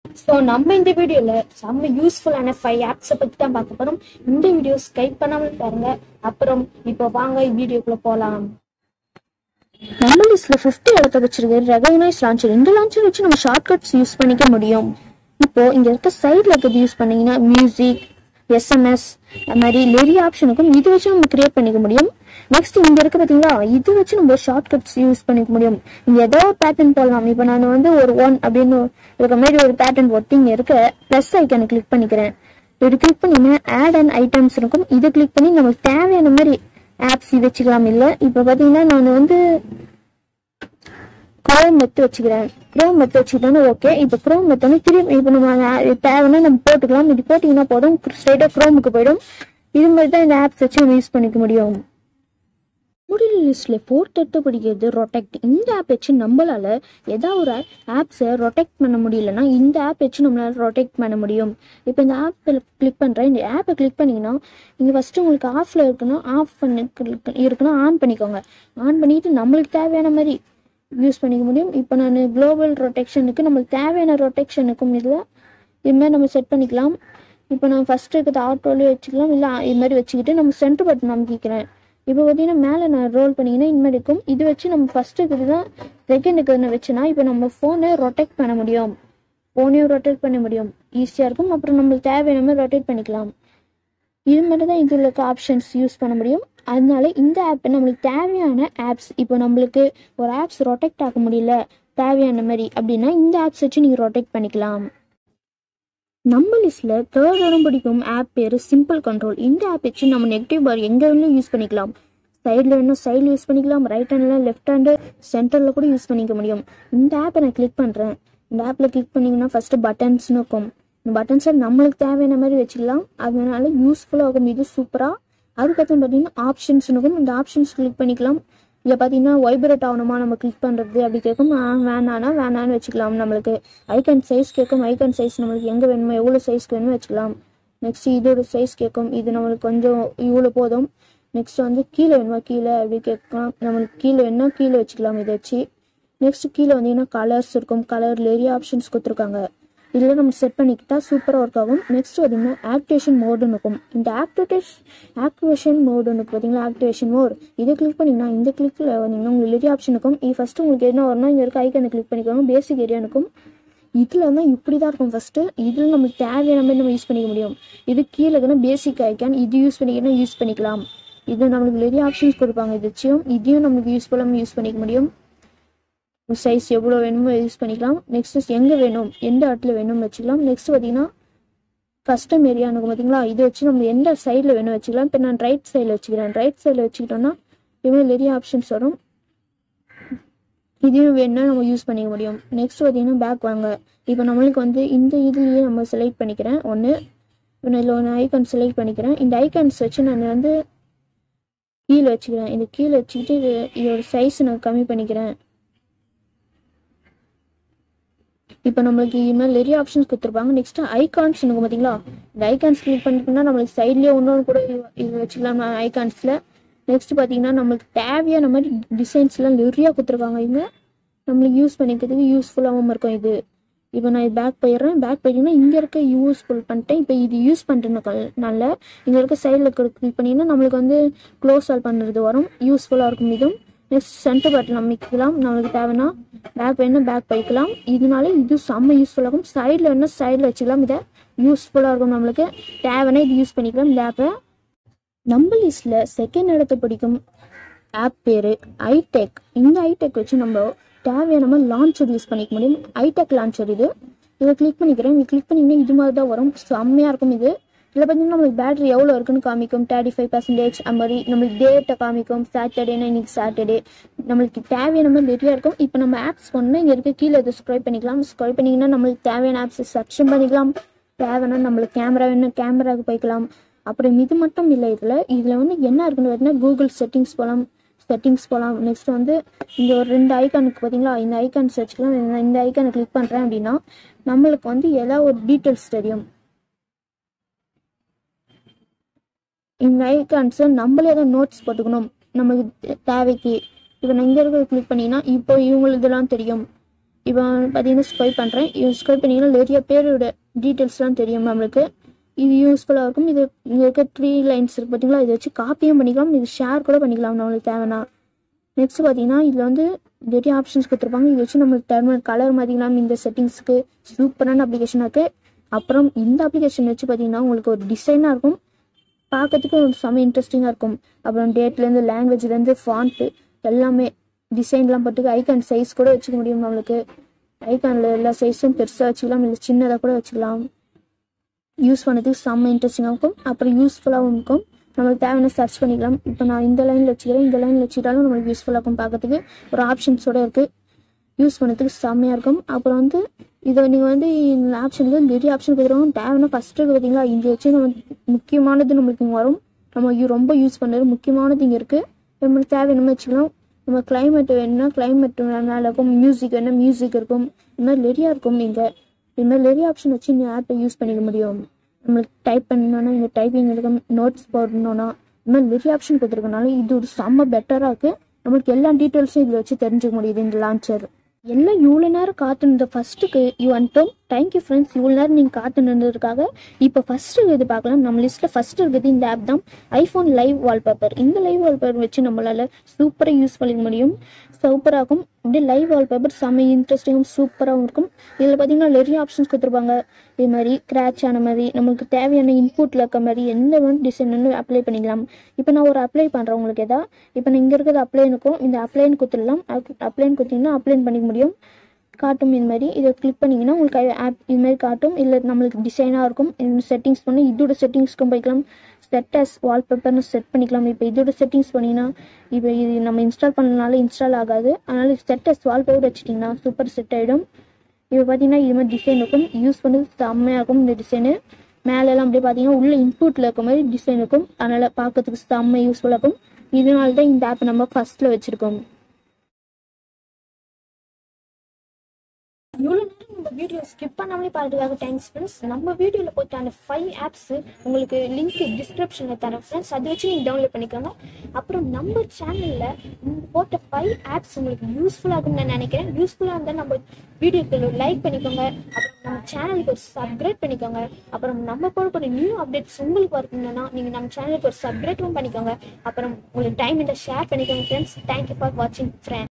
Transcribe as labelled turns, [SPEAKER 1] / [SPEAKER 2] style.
[SPEAKER 1] so நம்ம இந்த வீடியோவில் செம்ம யூஸ்ஃபுல்லான ஃபைவ் ஆப்ஸை பற்றி தான் பார்க்க போகிறோம் இந்த வீடியோ ஸ்கைப் பண்ணாமல் பாருங்க அப்புறம் இப்போ வாங்க வீடியோக்குள்ளே போகலாம் நம்ம லிஸ்ட்ல ஃபிஃப்டி இடத்த வச்சிருக்கு ரெகனைஸ் லான்ச்சர் இந்த லான்ச்சர் வச்சு நம்ம ஷார்ட்கட்ஸ் யூஸ் பண்ணிக்க முடியும் இப்போ இங்க இருக்க சைட்ல இருக்கிறது யூஸ் பண்ணீங்கன்னா மியூசிக் எஸ்எம்எஸ் அது மாதிரி நிறைய ஆப்ஷனுக்கும் இது வச்சு நம்ம கிரியேட் பண்ணிக்க முடியும் நெக்ஸ்ட் இங்க இருக்கு பாத்தீங்களா இது வச்சு நம்ம ஷார்ட்கட்ஸ் யூஸ் பண்ணிக்க முடியும் இங்க ஏதோ ஒரு பேட்டர்ன் போடலாம் இப்போ நான் வந்து ஒரு ஒன் அப்படின்னு இருக்க மாதிரி ஒரு பேட்டர்ன் போட்டு இங்க இருக்க ப்ளஸ் ஐக்கானை கிளிக் பண்ணிக்கிறேன் இது கிளிக் பண்ணிங்கன்னா ஆட் அண்ட் ஐட்டம்ஸ் இருக்கும் இதை கிளிக் பண்ணி நமக்கு தேவையான மாதிரி ஆப்ஸ் வச்சுக்கலாம் இல்லை இப்போ பார்த்தீங்கன்னா நான் வந்து குரோம் மெத்து வச்சுக்கிறேன் குரோம் மெத்து வச்சுக்கிட்டோன்னு ஓகே இப்போ குரோம் மெத்தோன்னு திரும்பி இப்போ நம்ம அஹ் தேவைன்னா நம்ம போட்டுக்கலாம் இது போட்டிங்கன்னா போதும் ஸ்ட்ரைட்டாக குரோமுக்கு போயிடும் இது மாதிரி தான் இந்த ஆப்ஸ் வச்சு நம்ம யூஸ் பண்ணிக்க முடியும் முடியல லிஸ்ட்ல ஃபோர்த் எடுத்து பிடிக்கிறது ரொட்டெக்ட் இந்த ஆப் வச்சு நம்மளால ஏதாவது ஒரு ஆப்ஸை ரொட்டெக்ட் பண்ண முடியலன்னா இந்த ஆப் வச்சு நம்மளால ரொட்டெக்ட் பண்ண முடியும் இப்போ இந்த ஆப்பில் கிளிக் பண்ணுறேன் இந்த ஆப்பை கிளிக் பண்ணிங்கன்னா இங்கே ஃபஸ்ட்டு உங்களுக்கு ஆஃபில் இருக்கணும் ஆஃப் பண்ணி இருக்கணும் ஆன் பண்ணிக்கோங்க ஆன் பண்ணிட்டு நம்மளுக்கு தேவையான மாதிரி யூஸ் பண்ணிக்க முடியும் இப்போ நான் குளோபல் ரொட்டெக்ஷனுக்கு நம்மளுக்கு தேவையான ரொட்டெக்ஷனுக்கும் இதில் இது மாதிரி நம்ம செட் பண்ணிக்கலாம் இப்போ நான் ஃபஸ்ட்டு இருக்கிறது ஆட்டோலேயே வச்சுக்கலாம் இல்லை இது மாதிரி வச்சுக்கிட்டு நம்ம சென்டர் பட்டன் அமைக்கிக்கிறேன் இப்போ பார்த்தீங்கன்னா மேலே நான் ரோல் பண்ணிங்கன்னா இந்த மாதிரி இருக்கும் இது வச்சு நம்ம ஃபஸ்ட்டு இருக்கிறது தான் செகண்ட் இருக்கிறது வச்சுனா இப்போ நம்ம ஃபோனை ரொட்டேட் பண்ண முடியும் ஃபோனையும் ரொட்டேட் பண்ண முடியும் ஈஸியாக இருக்கும் அப்புறம் நம்மளுக்கு தேவையான மாதிரி ரொட்டேட் பண்ணிக்கலாம் இது மாதிரி தான் இதில் இருக்க ஆப்ஷன்ஸ் யூஸ் பண்ண முடியும் அதனால இந்த ஆப் நம்மளுக்கு தேவையான ஆப்ஸ் இப்போ நம்மளுக்கு ஒரு ஆப்ஸ் ரொட்டெக்ட் ஆக முடியல தேவையான மாதிரி அப்படின்னா இந்த ஆப்ஸ் வச்சு நீங்கள் ரொட்டெக்ட் பண்ணிக்கலாம் நம்ம லிஸ்ட்ல தேர்ட் இடம் பிடிக்கும் ஆப் பேர் சிம்பிள் கண்ட்ரோல் இந்த ஆப் வச்சு நம்ம நெகட்டிவ் பார் எங்க வேணாலும் யூஸ் பண்ணிக்கலாம் சைடில் வேணும் சைடில் யூஸ் பண்ணிக்கலாம் ரைட் ஹேண்டில் லெஃப்ட் ஹேண்டு சென்டரில் கூட யூஸ் பண்ணிக்க முடியும் இந்த ஆப்பை நான் கிளிக் பண்ணுறேன் இந்த ஆப்பில் கிளிக் பண்ணிங்கன்னா ஃபஸ்ட்டு பட்டன்ஸ்னு இருக்கும் இந்த பட்டன்ஸை நம்மளுக்கு தேவையான மாதிரி வச்சுக்கலாம் அதனால யூஸ்ஃபுல்லாக இருக்கும் இது சூப்பராக அதுக்கப்புறம் பார்த்தீங்கன்னா ஆப்ஷன்ஸ் இருக்கும் இந்த ஆப்ஷன்ஸ் கிளிக் பண்ணிக்கலாம் இதில் பார்த்தீங்கன்னா வைப்ரேட் ஆகணுமா நம்ம கிளிக் பண்ணுறது அப்படி கேட்கும் ஆ, வேணானா வேணான்னு வச்சுக்கலாம் நம்மளுக்கு ஐக்கன் சைஸ் கேட்கும் ஐக்கன் சைஸ் நம்மளுக்கு எங்கே வேணுமோ எவ்வளோ சைஸ்க்கு வேணுமோ வச்சுக்கலாம் நெக்ஸ்ட் இதோட சைஸ் கேட்கும் இது நம்மளுக்கு கொஞ்சம் இவ்வளோ போதும் நெக்ஸ்ட் வந்து கீழே வேணுமா கீழே அப்படி கேட்கலாம் நம்மளுக்கு கீழே வேணும்னா கீழே வச்சுக்கலாம் இதை வச்சு நெக்ஸ்ட் கீழே வந்தீங்கன்னா கலர்ஸ் இருக்கும் கலர் நிறைய ஆப்ஷன்ஸ் கொடுத்துருக்காங்க இதில் நம்ம செட் பண்ணிக்கிட்டா சூப்பராக ஒர்க் ஆகும் நெக்ஸ்ட் பார்த்தீங்கன்னா ஆக்டிவேஷன் மோடுன்னு இருக்கும் இந்த ஆக்டிவேஷன் ஆக்டிவேஷன் மோடுன்னு இருக்கு பார்த்தீங்களா ஆக்டிவேஷன் மோட் இதை கிளிக் பண்ணிங்கன்னா இந்த கிளிக்கில் வந்தீங்கன்னா உங்களுக்கு நிறைய ஆப்ஷன் இருக்கும் இது ஃபஸ்ட்டு உங்களுக்கு என்ன வரணும் இங்கே இருக்க ஐக்கனை கிளிக் பண்ணிக்கோங்க பேசிக் ஏரியா இருக்கும் இதில் வந்து இப்படி தான் இருக்கும் ஃபஸ்ட்டு இதில் நம்மளுக்கு தேவையான மாதிரி நம்ம யூஸ் பண்ணிக்க முடியும் இது கீழே இருக்குன்னா பேசிக் ஐக்கான் இது யூஸ் பண்ணிக்கணும் யூஸ் பண்ணிக்கலாம் இது நம்மளுக்கு நிறைய ஆப்ஷன்ஸ் கொடுப்பாங்க இது வச்சும் இதையும் நம்மளுக்கு யூஸ்ஃபுல்லாக யூஸ் பண்ணிக்க முடியும் சைஸ் எவ்வளோ வேணுமோ யூஸ் பண்ணிக்கலாம் நெக்ஸ்ட் எங்கே வேணும் எந்த இடத்துல வேணும்னு வச்சுக்கலாம் நெக்ஸ்ட் பார்த்தீங்கன்னா கஸ்டம் ஏரியா இருக்கும் பார்த்தீங்களா இதை வச்சு நம்ம எந்த சைடில் வேணும் வச்சுக்கலாம் இப்போ நான் ரைட் சைடில் வச்சுக்கிறேன் ரைட் சைடில் வச்சுக்கிட்டோம்னா இதுமாதிரி நிறைய ஆப்ஷன்ஸ் வரும் இதையும் வேணும்னா நம்ம யூஸ் பண்ணிக்க முடியும் நெக்ஸ்ட் பார்த்தீங்கன்னா பேக் வாங்க இப்போ நம்மளுக்கு வந்து இந்த இதுலேயே நம்ம செலக்ட் பண்ணிக்கிறேன் ஒன்று இப்போ நான் இதில் ஒன்று ஐக்கான் செலக்ட் பண்ணிக்கிறேன் இந்த ஐக்கான்ஸ் வச்சு நான் வந்து கீழே வச்சுக்கிறேன் இந்த கீழே வச்சுக்கிட்டு இது இதோட சைஸ் நான் கம்மி பண்ணிக்கிறேன் இப்போ நம்மளுக்கு இது மாதிரி நிறைய ஆப்ஷன்ஸ் கொடுத்துருப்பாங்க நெக்ஸ்ட் ஐகான்ஸ் இருக்கும் பார்த்தீங்களா இந்த ஐகான்ஸ் கிளிக் பண்ணிட்டோம்னா நம்மளுக்கு சைட்லேயே இன்னொன்று கூட இது இது வச்சுக்கலாம் ஐகான்ஸில் நெக்ஸ்ட் பார்த்தீங்கன்னா நம்மளுக்கு தேவையான மாதிரி டிசைன்ஸ்லாம் நிறையா கொடுத்துருக்காங்க இங்கே நம்மளுக்கு யூஸ் பண்ணிக்கிறதுக்கு யூஸ்ஃபுல்லாகவும் இருக்கும் இது இப்போ நான் இது பேக் போயிடுறேன் பேக் போயிட்டீங்கன்னா இங்கே இருக்க யூஸ்ஃபுல் பண்ணிட்டேன் இப்போ இது யூஸ் பண்ணுறதுனால இங்கே இருக்க சைடில் கிளிக் பண்ணிங்கன்னா நம்மளுக்கு வந்து க்ளோஸ் ஆல் பண்ணுறது வரும் யூஸ்ஃபுல்லாக இருக்கும் இதுவும் நெக்ஸ்ட் சென்டர் பட்டன் அமைக்கலாம் நம்மளுக்கு தேவைன்னா பேக் வேணும் பேக் போய்க்கலாம் இதனால இது செம்ம யூஸ்ஃபுல்லாக இருக்கும் சைடில் வேணும் சைடில் வச்சுக்கலாம் இதை யூஸ்ஃபுல்லாக இருக்கும் நம்மளுக்கு தேவைன்னா இது யூஸ் பண்ணிக்கலாம் இந்த ஆப்பை நம்ம லிஸ்ட்டில் செகண்ட் இடத்த பிடிக்கும் ஆப் பேர் ஐடெக் இந்த ஐடெக் வச்சு நம்ம தேவையான மாதிரி லான்ச்சர் யூஸ் பண்ணிக்க முடியும் ஐடெக் லான்ச்சர் இது இதை கிளிக் பண்ணிக்கிறேன் இது கிளிக் பண்ணிங்கன்னா இது மாதிரி தான் வரும் செம்மையாக இருக்கும் இது இதில் பார்த்தீங்கன்னா நம்மளுக்கு பேட்டரி எவ்வளோ இருக்குன்னு காமிக்கும் தேர்ட்டி ஃபைவ் பர்சன்டேஜ் அது மாதிரி நம்மளுக்கு டேட்டை காமிக்கும் சாட்டர்டேனா இன்னைக்கு சாட்டர்டே நம்மளுக்கு தேவையான மாதிரி நிறைய இருக்கும் இப்போ நம்ம ஆப்ஸ் பண்ணால் இங்கே இருக்க கீழே இதை ஸ்க்ரைப் பண்ணிக்கலாம் ஸ்க்ரைப் பண்ணிங்கன்னா நம்மளுக்கு தேவையான ஆப்ஸ் சர்ச்சும் பண்ணிக்கலாம் தேவைன்னா நம்மளுக்கு கேமரா வேணும் கேமராவுக்கு போய்க்கலாம் அப்புறம் இது மட்டும் இல்லை இதில் இதில் வந்து என்ன இருக்குன்னு பார்த்தீங்கன்னா கூகுள் செட்டிங்ஸ் போகலாம் செட்டிங்ஸ் போகலாம் நெக்ஸ்ட் வந்து இங்கே ஒரு ரெண்டு ஐக்கானுக்கு பார்த்தீங்களா இந்த ஐக்கான்ஸ் வச்சுக்கலாம் இந்த- இந்த ஐக்கானை கிளிக் பண்ணுறேன் அப்படின்னா நம்மளுக்கு வந்து ஏதாவது ஒரு டீட்டெயில்ஸ் தெரியும் இந்த ஐக்கான்ஸை நம்மளே தான் நோட்ஸ் போட்டுக்கணும் நம்மளுக்கு தே- தேவைக்கு இப்போ நான் இங்கே இருக்கிறத கிளிக் பண்ணிங்கன்னா இப்போ இவங்களுக்கு இதெல்லாம் தெரியும் இப்போ பார்த்தீங்கன்னா ஸ்கொய் பண்ணுறேன் இது ஸ்கொய் பண்ணிங்கன்னா நிறைய பேரோட டீட்டெயில்ஸ்லாம் தெரியும் நம்மளுக்கு இது யூஸ்ஃபுல்லாக இருக்கும் இது இங்கே இருக்க த்ரீ லைன்ஸ் இருக்கு பார்த்தீங்களா இதை வச்சு காப்பியும் பண்ணிக்கலாம் இது ஷேர் கூட பண்ணிக்கலாம் நம்மளுக்கு தேவைன்னா நெக்ஸ்ட் பார்த்தீங்கன்னா இதில் வந்து நிறைய ஆப்ஷன்ஸ் கொடுத்துருப்பாங்க இதை வச்சு நம்மளுக்கு டெர்மல் கலர் மாற்றிக்கலாம் இந்த செட்டிங்ஸ்க்கு சூப்பரான அப்ளிகேஷனாக இருக்குது அப்புறம் இந்த அப்ளிகேஷன் வச்சு பார்த்தீங்கன்னா உங்களுக்கு ஒரு டிசைனாக இருக்கும் பார்க்கறதுக்கு ஒரு செம்ம இன்ட்ரெஸ்டிங்காக இருக்கும் அப்புறம் டேட்லேருந்து லாங்குவேஜ்லேருந்து ஃபாண்ட்டு எல்லாமே டிசைன்லாம் போட்டு ஐகான் சைஸ் கூட வச்சுக்க முடியும் நம்மளுக்கு ஐகானில் எல்லா சைஸும் பெருசாக வச்சுக்கலாம் இல்லை சின்னதாக கூட வச்சுக்கலாம் யூஸ் பண்ணதுக்கு செம்ம இன்ட்ரெஸ்டிங்காக இருக்கும் அப்புறம் யூஸ்ஃபுல்லாகவும் இருக்கும் நம்மளுக்கு தேவையான சர்ச் பண்ணிக்கலாம் இப்போ நான் இந்த லைனில் வச்சுக்கிறேன் இந்த லைனில் வச்சுக்கிட்டாலும் நம்மளுக்கு யூஸ்ஃபுல்லாக இருக்கும் பார்க்கறதுக்கு ஒரு ஆப்ஷன்ஸோட இருக்குது யூஸ் பண்ணதுக்கு செம்மையாக இருக்கும் அப்புறம் வந்து இதை நீங்கள் வந்து இந்த ஆப்ஷனில் நிறைய ஆப்ஷன் கொடுக்குறோம் தேவைன்னா ஃபஸ்ட்டு பார்த்தீங்களா இங்கே வச்சு நம்ம முக்கியமானது நம்மளுக்கு இங்கே வரும் நம்ம யூ- ரொம்ப யூஸ் பண்ணுறது முக்கியமானது இங்கே இருக்குது நம்மளுக்கு தேவை என்னமோ வச்சுக்கலாம் நம்ம climate வேணும்னா climate நல்லா இருக்கும் மியூசிக் வேணால் மியூசிக் இருக்கும் இந்த மாதிரி நிறையா இருக்கும் இங்கே இது மாதிரி நிறைய ஆப்ஷன் வச்சு இந்த ஆப்பை யூஸ் பண்ணிக்க முடியும் நம்மளுக்கு டைப் பண்ணணும்னா இங்கே டைப்பிங் இருக்கும் நோட்ஸ் போடணும்னா இந்த மாதிரி நிறைய ஆப்ஷன் கொடுத்துருக்கனால இது ஒரு செம்ம பெட்டராக இருக்குது நம்மளுக்கு எல்லா டீட்டெயில்ஸும் இதில் வச்சு தெரிஞ்சுக்க முடியுது இந்த லான்ச்சர் எல்லாம் இவ்வளோ நேரம் காத்துனது ஃபர்ஸ்ட்டுக்கு யூ அன்ட்டோம் தேங்க்யூ ஃப்ரெண்ட்ஸ் இவ்வளோ நேரம் நீங்கள் காத்துனதுக்காக இப்போ ஃபஸ்ட்டு இது பார்க்கலாம் நம்ம லிஸ்ட்டில் ஃபஸ்ட்டு இருக்கிறது இந்த ஆப் தான் ஐஃபோன் லைவ் வால்பேப்பர் இந்த லைவ் வால்பேப்பர் வச்சு நம்மளால் சூப்பராக யூஸ் பண்ணிக்க முடியும் சூப்பராக இருக்கும் அப்படியே லைவ் வால்பேப்பர் செம்ம இன்ட்ரெஸ்டிங்கும் சூப்பராகவும் இருக்கும் இதில் பார்த்தீங்கன்னா நிறைய ஆப்ஷன்ஸ் கொடுத்துருப்பாங்க இது மாதிரி கிராச் ஆன மாதிரி நம்மளுக்கு தேவையான இன்புட்டில் இருக்க மாதிரி எந்த ஒன்று டிசைன் வந்து அப்ளை பண்ணிக்கலாம் இப்போ நான் ஒரு அப்ளை பண்ணுறேன் உங்களுக்கு எதா இப்போ நான் இங்கே இருக்கிற அப்ளைனுக்கும் இந்த அப்ளைன் கொடுத்துடலாம் அப்ளைன் கொடுத்தீங்கன்னா அப்ளைன் பண்ணிக்க முடியும் காட்டும் இது மாதிரி இதை கிளிக் பண்ணிங்கன்னா உங்களுக்கு ஆப் இது மாதிரி காட்டும் இல்லை நம்மளுக்கு டிசைனாக இருக்கும் செட்டிங்ஸ் பண்ணி இதோட செட்டிங்ஸ்க்கும் போய்க்கலாம் செட் அஸ் வால்பேப்பர்னு செட் பண்ணிக்கலாம் இப்போ இதோட செட்டிங்ஸ் பண்ணிங்கன்னா இப்போ இது நம்ம இன்ஸ்டால் பண்ணனால இன்ஸ்டால் ஆகாது அதனால செட் அஸ் வால்பேப்பர் வச்சுட்டிங்கன்னா சூப்பர் செட் ஆகிடும் இப்போ பார்த்தீங்கன்னா இது மாதிரி டிசைன் இருக்கும் யூஸ் பண்ணது செம்மையாக இருக்கும் இந்த டிசைனு மேலெல்லாம் அப்படியே பார்த்தீங்கன்னா உள்ள இன்புட்டில் இருக்க மாதிரி டிசைன் இருக்கும் அதனால் பார்க்கறதுக்கு செம்ம யூஸ்ஃபுல்லாக இருக்கும் இதனால தான் இந்த ஆப் நம்ம ஃபஸ்ட்டில் வச்சுருக்கோம் இவ்வளோ நேரம் நம்ம வீடியோ ஸ்கிப் பண்ணாமலே பார்த்துக்காக தேங்க்ஸ் ஃப்ரெண்ட்ஸ் நம்ம வீடியோவில் போட்ட அந்த ஃபைவ் ஆப்ஸ் உங்களுக்கு லிங்க் டிஸ்கிரிப்ஷனில் தரேன் ஃப்ரெண்ட்ஸ் அதை வச்சு நீங்கள் டவுன்லோட் பண்ணிக்கோங்க அப்புறம் நம்ம சேனலில் போட்ட ஃபைவ் ஆப்ஸ் உங்களுக்கு யூஸ்ஃபுல்லாக இருக்கும்னு நான் நினைக்கிறேன் யூஸ்ஃபுல்லாக இருந்தால் நம்ம வீடியோக்கு லைக் பண்ணிக்கோங்க அப்புறம் நம்ம சேனலுக்கு ஒரு சப்ஸ்கிரைப் பண்ணிக்கோங்க அப்புறம் நம்ம போடக்கூடிய நியூ அப்டேட்ஸ் உங்களுக்கு வரணும்னா நீங்கள் நம்ம சேனலுக்கு ஒரு சப்ஸ்கிரைபும் பண்ணிக்கோங்க அப்புறம் உங்களுக்கு டைம் இந்த ஷேர் பண்ணிக்கோங்க ஃப்ரெண்ட்ஸ் தேங்க்யூ ஃபார் வாட்சிங் ஃப்ரெண்ட்